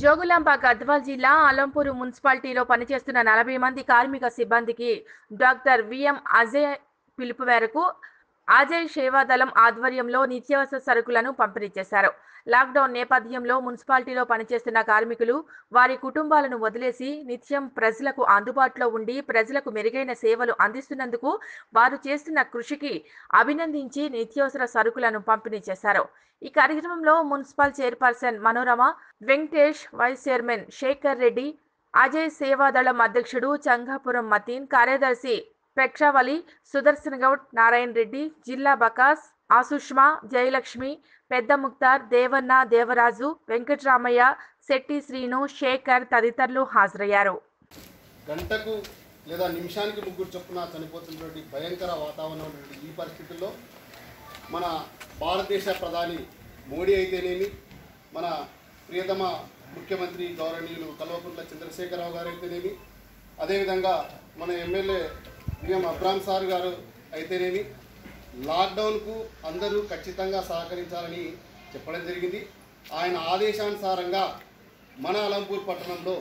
జోగులాంబ గద్వాల్ జిల్లా అలంపూరు మున్సిపాలిటీలో పనిచేస్తున్న నలభై మంది కార్మిక సిబ్బందికి డాక్టర్ విఎం అజయ్ పిలుపు మేరకు అజయ్ సేవాదళం ఆధ్వర్యంలో నిత్యావసర సరుకులను పంపిణీ చేశారు లాక్డౌన్ నేపథ్యంలో మున్సిపాలిటీలో పనిచేస్తున్న కార్మికులు వారి కుటుంబాలను వదిలేసి నిత్యం ప్రజలకు అందుబాటులో ఉండి ప్రజలకు మెరుగైన సేవలు అందిస్తున్నందుకు వారు చేస్తున్న కృషికి అభినందించి నిత్యావసర సరుకులను పంపిణీ చేశారు ఈ కార్యక్రమంలో municipal chairperson Manorama Venkatesh vice chairman Shekar Reddy Ajay సేవాదళం అధ్యక్షుడు చంగాపురం మతీన్ కార్యదర్శి ప్రేక్షావళి సుదర్శన్ గౌడ్ నారాయణ రెడ్డి జిల్లా బకాస్ ఆసుష్మా జయలక్ష్మి పెద్ద ముక్తార్ దేవన్న దేవరాజు వెంకటరామయ్య శెట్టి శ్రీను శేఖర్ తదితరులు హాజరయ్యారు గంటకు లేదా నిమిషానికి ముగ్గురు చొప్పున చనిపోతున్నటువంటి భయంకర వాతావరణం ఉన్నటువంటి ఈ పరిస్థితుల్లో మన భారతదేశ ప్రధాని మోడీ అయితేనేమి మన ప్రియతమ ముఖ్యమంత్రి గౌరవనీయులు కల్వకుంట్ల చంద్రశేఖరరావు గారు అయితేనేమి అదేవిధంగా మన ఎమ్మెల్యే విఎం అబ్రామ్ సార్ గారు అయితేనేమి లాక్డౌన్కు అందరూ ఖచ్చితంగా సహకరించాలని చెప్పడం జరిగింది ఆయన ఆదేశానుసారంగా మన అలంపూర్ పట్టణంలో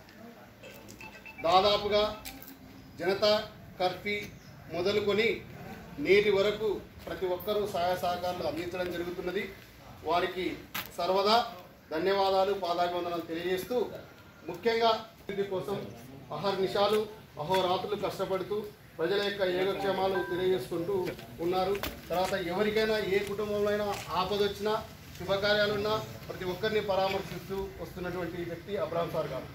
దాదాపుగా జనతా కర్ఫ్యూ మొదలుకొని నేటి వరకు ప్రతి ఒక్కరూ సహాయ సహకారాలు అందించడం జరుగుతున్నది వారికి సర్వదా ధన్యవాదాలు పాదాభివందనాలు తెలియజేస్తూ ముఖ్యంగా అభివృద్ధి కోసం అహర్నిశాలు అహోరాత్రులు కష్టపడుతూ ప్రజల యొక్క యోగక్షేమాలు తెలియజేసుకుంటూ ఉన్నారు తర్వాత ఎవరికైనా ఏ కుటుంబంలో అయినా ఆపద వచ్చినా శుభకార్యాలున్నా ప్రతి ఒక్కరిని పరామర్శిస్తూ వస్తున్నటువంటి వ్యక్తి అబ్రామ్ సార్ గారు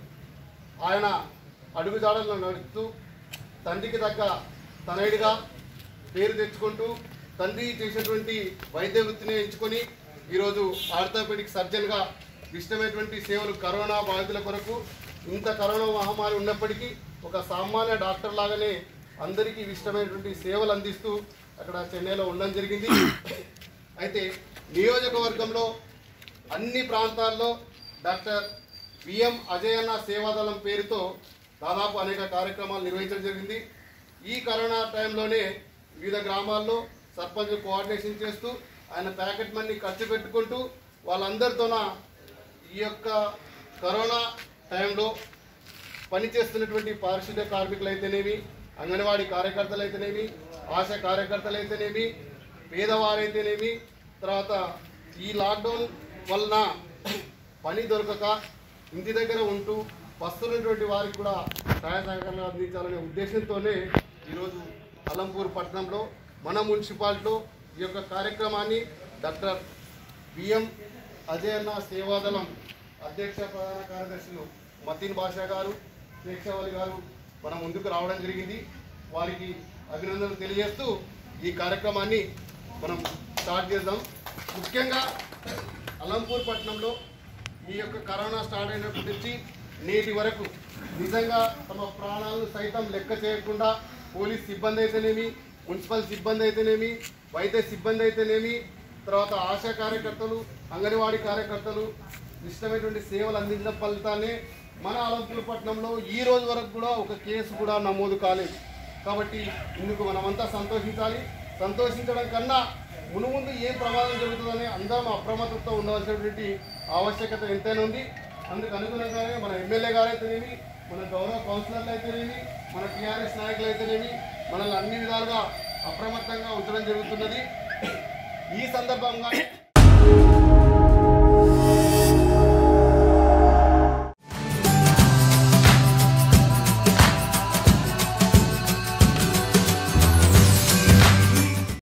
ఆయన అడుగుజాడల్లో నడుస్తూ తండ్రికి తగ్గ తనయుడిగా పేరు తెచ్చుకుంటూ తండ్రి చేసినటువంటి వైద్య వృత్తిని ఎంచుకొని ఈరోజు ఆర్థోపెడిక్ సర్జన్గా ఇష్టమైనటువంటి సేవలు కరోనా బాధితుల కొరకు ఇంత కరోనా మహమ్మారి ఉన్నప్పటికీ ఒక సామాన్య డాక్టర్ లాగానే అందరికీ ఇష్టమైనటువంటి సేవలు అందిస్తూ అక్కడ చెన్నైలో ఉండడం జరిగింది అయితే నియోజకవర్గంలో అన్ని ప్రాంతాల్లో డాక్టర్ విఎం అజయన్న సేవాదళం పేరుతో దాదాపు అనేక కార్యక్రమాలు నిర్వహించడం జరిగింది ఈ కరోనా టైంలోనే వివిధ గ్రామాల్లో సర్పంచ్ కోఆర్డినేషన్ చేస్తూ ఆయన ప్యాకెట్ మనీ ఖర్చు పెట్టుకుంటూ వాళ్ళందరితోన ఈ యొక్క కరోనా టైంలో పనిచేస్తున్నటువంటి పారిశుద్ధ్య కార్మికులు అయితేనేమి అంగన్వాడీ కార్యకర్తలు అయితేనేమి ఆశా కార్యకర్తలు అయితేనేమి పేదవారైతేనేమి తర్వాత ఈ లాక్డౌన్ వలన పని దొరకక ఇంటి దగ్గర ఉంటూ వస్తున్నటువంటి వారికి కూడా సహాయ సహకారాలు అందించాలనే ఉద్దేశంతోనే ఈరోజు అలంపూర్ పట్టణంలో మన మున్సిపాలిటీలో ఈ యొక్క కార్యక్రమాన్ని డాక్టర్ బిఎం అజయన్న సేవాదళం అధ్యక్ష ప్రధాన కార్యదర్శులు మతీన్ బాషా గారు ప్రేక్షావళి గారు మన ముందుకు రావడం జరిగింది వారికి అభినందనలు తెలియజేస్తూ ఈ కార్యక్రమాన్ని మనం స్టార్ట్ చేద్దాం ముఖ్యంగా అలంపూర్ పట్టణంలో ఈ యొక్క కరోనా స్టార్ట్ అయినప్పటి నుంచి నేటి వరకు నిజంగా తమ ప్రాణాలను సైతం లెక్క చేయకుండా పోలీస్ సిబ్బంది అయితేనేమి మున్సిపల్ సిబ్బంది అయితేనేమి వైద్య సిబ్బంది అయితేనేమి తర్వాత ఆశా కార్యకర్తలు అంగన్వాడీ కార్యకర్తలు ఇష్టమైనటువంటి సేవలు అందించడం ఫలితాన్ని మన అలంపూర్ పట్టణంలో ఈ రోజు వరకు కూడా ఒక కేసు కూడా నమోదు కాలేదు కాబట్టి ఇందుకు మనమంతా సంతోషించాలి సంతోషించడం కన్నా మును ముందు ఏం ప్రమాదం జరుగుతుందని అందరం అప్రమత్తతో ఉండవలసినటువంటి ఆవశ్యకత ఎంతైనా ఉంది అందుకు అనుగుణంగానే మన ఎమ్మెల్యే గారు అయితేనేమి మన గౌరవ కౌన్సిలర్లు అయితేనేమి మన టీఆర్ఎస్ నాయకులు అయితేనేమి మనల్ని అన్ని విధాలుగా అప్రమత్తంగా ఉంచడం జరుగుతున్నది ఈ సందర్భంగా